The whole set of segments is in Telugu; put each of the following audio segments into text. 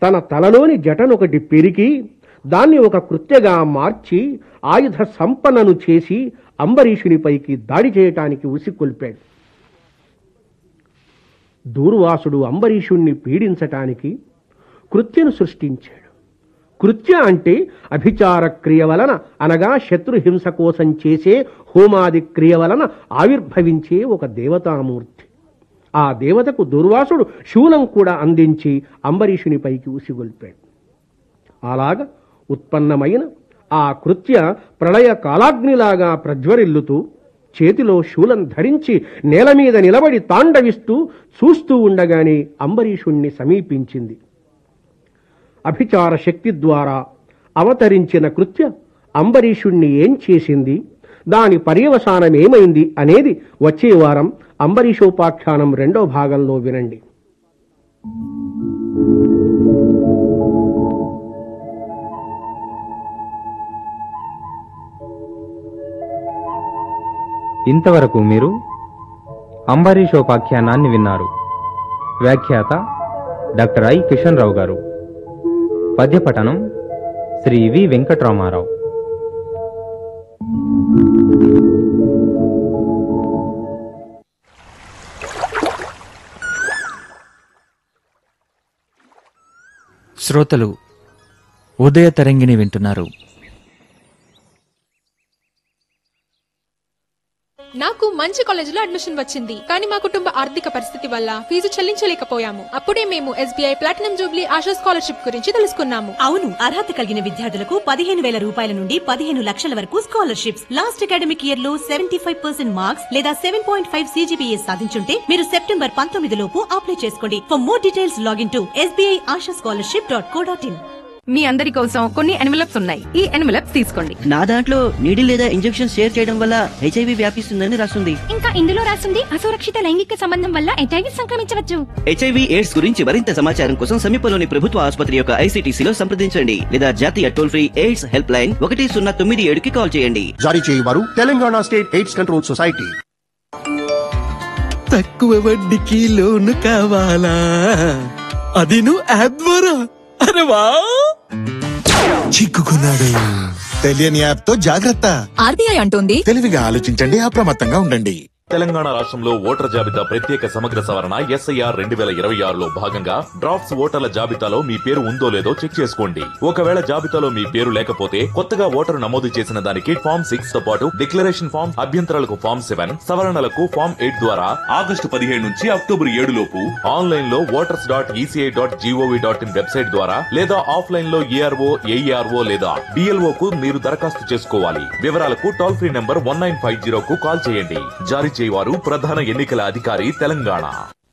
తన తలలోని జటనొకటి పెరికి దాన్ని ఒక కృత్యగా మార్చి ఆయుధ సంపన్నను చేసి అంబరీషునిపైకి దాడి చేయటానికి ఉసికొల్పాడు దూర్వాసుడు అంబరీషుణ్ణి పీడించటానికి కృత్యను సృష్టించాడు కృత్య అంటే అభిచార క్రియ వలన అనగా శత్రుహింస కోసం చేసే హోమాది క్రియ వలన ఆవిర్భవించే ఒక దేవతామూర్తి ఆ దేవతకు దుర్వాసుడు శూలం కూడా అందించి అంబరీషునిపైకి ఉసిగొల్పాడు అలాగ ఉత్పన్నమైన ఆ కృత్య ప్రళయ కాలాగ్నిలాగా ప్రజ్వరిల్లుతూ చేతిలో శూలం ధరించి నేల మీద నిలబడి తాండవిస్తూ చూస్తూ ఉండగానే అంబరీషుణ్ణి సమీపించింది అభిచార శక్తి ద్వారా అవతరించిన కృత్య అంబరీషుణ్ణి ఏం చేసింది దాని పర్యవసానం ఏమైంది అనేది వచ్చే వారం అంబరీషోపాఖ్యానం రెండో భాగంలో వినండి ఇంతవరకు మీరు అంబరీషోపాఖ్యానాన్ని విన్నారు వ్యాఖ్యాత డాక్టర్ ఐ కిషన్ రావు గారు పద్యపఠనం శ్రీ వి వెంకట్రామారావు శ్రోతలు ఉదయ తరంగిణి వింటున్నారు నాకు మంచి కాలేజీలో అడ్మిషన్ వచ్చింది కానీ మా కుటుంబ ఆర్థిక పరిస్థితి వల్ల ఫీజు చెల్లించలేకపోయాము అప్పుడే మేము SBI platinum jubilee Asha scholarship గురించి తెలుసుకున్నాము అవును అర్హత కలిగిన విద్యార్థులకు పదిహేను వేల రూపాయల నుండి పదిహేను లక్షల వరకు స్కాలర్షిప్స్ లాస్ట్ అకాడమిక్ ఇయర్ లో సెవెంటీ ఫైవ్ పర్సెంట్ మార్క్స్ లేదా సెవెన్ పాయింట్ ఫైవ్ సీజీపీఏ సాధించుంటే మీరు సెప్టెంబర్ పంతొమ్మిది లోపు అప్లై చేసుకోండి for more details login to SBI Asha scholarship dot co dot in మీ అందరి కోసం కొన్ని ఎన్వలప్స్ ఉన్నాయి ఈ ఎన్వలప్స్ తీసుకోండి నా దాంట్లో నీడిల్ లేదా ఇంజెక్షన్ షేర్ చేయడం వల్ల హెచ్ఐవి వ్యాపిస్తుందని రాస్తుంది ఇంకా ఇందులో రాసింది అసురక్షిత లైంగిక సంబంధం వల్ల హెచ్ఐవి సంక్రమించవచ్చు హెచ్ఐవి ఎయిడ్స్ గురించి మరింత సమాచారం కోసం సమీపంలోని ప్రభుత్వ ఆసుపత్రి యొక్క ఐసీటీసీలో సంప్రదించండి లేదా జాతీయ toll free AIDS help line ఒకటి సున్నా తొమ్మిది ఏడుకి కాల్ చేయండి జారీ చేయవారు Telangana state AIDS control society తక్కువ వడ్డీకి లోను కావాలా అది నువ్వు యాప్ ద్వారా అరే వా చిక్కుకున్నాడు తెలియని యాప్ తో జాగ్రత్త ఆర్బీఐ అంటోంది తెలివిగా ఆలోచించండి అప్రమత్తంగా ఉండండి తెలంగాణ రాష్ట్రంలో ఓటర్ జాబితా ప్రత్యేక సమగ్ర సవరణ ఎస్ఐఆర్ రెండు వేల ఇరవై ఆరులో భాగంగా డ్రాఫ్ట్స్ ఓటర్ల జాబితాలో మీ పేరు ఉందో లేదో చెక్ చేసుకోండి ఒకవేళ జాబితాలో మీ పేరు లేకపోతే కొత్తగా ఓటరు నమోదు చేసిన దానికి ఫామ్ సిక్స్ తో పాటు డిక్లరేషన్ ఫామ్ అభ్యంతరాలకు ఫామ్ సెవెన్ సవరణలకు ఫామ్ ఎయిట్ ద్వారా ఆగస్టు పదిహేడు నుంచి అక్టోబర్ ఏడు లోపు ఆన్లైన్ లో voters dot ECI dot GOV dot in website ద్వారా లేదా ఆఫ్లైన్ లో ఏఆర్ఓ ఏఈఆర్ఓ లేదా డిఎల్ఓ కు మీరు దరఖాస్తు చేసుకోవాలి వివరాలకు toll free number one nine five zero కు కాల్ చేయండి జారీ చేయవారు ప్రధాన ఎన్నికల అధికారి తెలంగాణ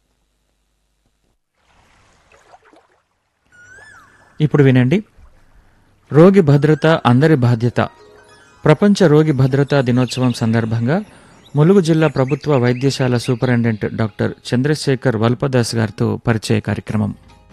ఇప్పుడు వినండి రోగి భద్రత అందరి బాధ్యత ప్రపంచ రోగి భద్రతా దినోత్సవం సందర్భంగా ములుగు జిల్లా ప్రభుత్వ వైద్యశాల సూపరింటెండెంట్ డాక్టర్ చంద్రశేఖర్ వల్పదాస్ గారితో పరిచయ కార్యక్రమం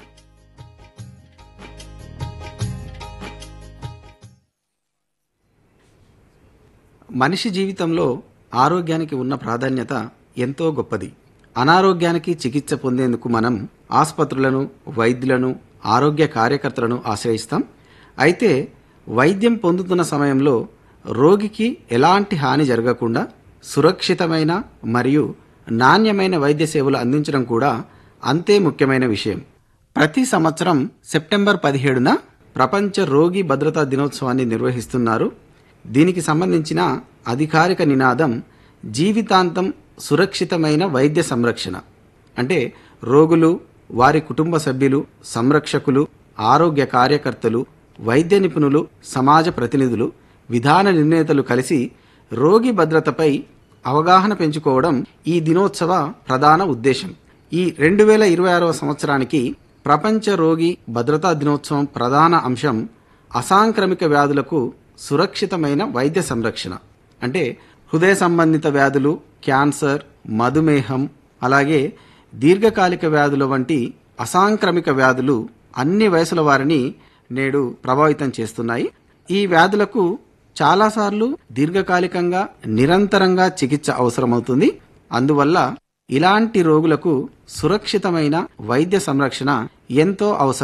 మనిషి జీవితంలో ఆరోగ్యానికి ఉన్న ప్రాధాన్యత ఎంతో గొప్పది అనారోగ్యానికి చికిత్స పొందేందుకు మనం ఆసుపత్రులను వైద్యులను ఆరోగ్య కార్యకర్తలను ఆశ్రయిస్తాం అయితే వైద్యం పొందుతున్న సమయంలో రోగికి ఎలాంటి హాని జరగకుండా సురక్షితమైన మరియు నాణ్యమైన వైద్య సేవలు అందించడం కూడా అంతే ముఖ్యమైన విషయం ప్రతి సంవత్సరం సెప్టెంబర్ పదిహేడున ప్రపంచ రోగి భద్రతా దినోత్సవాన్ని నిర్వహిస్తున్నారు దీనికి సంబంధించిన అధికారిక నినాదం జీవితాంతం సురక్షితమైన వైద్య సంరక్షణ అంటే రోగులు వారి కుటుంబ సభ్యులు సంరక్షకులు ఆరోగ్య కార్యకర్తలు వైద్య నిపుణులు సమాజ ప్రతినిధులు విధాన నిర్ణేతలు కలిసి రోగి భద్రతపై అవగాహన పెంచుకోవడం ఈ దినోత్సవ ప్రధాన ఉద్దేశం ఈ రెండు వేల ఇరవై ఆరవ సంవత్సరానికి ప్రపంచ రోగి భద్రతా దినోత్సవం ప్రధాన అంశం అసాంక్రమిక వ్యాధులకు సురక్షితమైన వైద్య సంరక్షణ అంటే హృదయ సంబంధిత వ్యాధులు క్యాన్సర్ మధుమేహం అలాగే దీర్ఘకాలిక వ్యాధుల వంటి అసాంక్రమిక వ్యాధులు అన్ని వయసుల వారిని నేడు ప్రభావితం చేస్తున్నాయి ఈ వ్యాధులకు చాలాసార్లు దీర్ఘకాలికంగా నిరంతరంగా చికిత్స అవసరమవుతుంది అందువల్ల ఇలాంటి రోగులకు సురక్షితమైన వైద్య సంరక్షణ ఎంతో అవసరం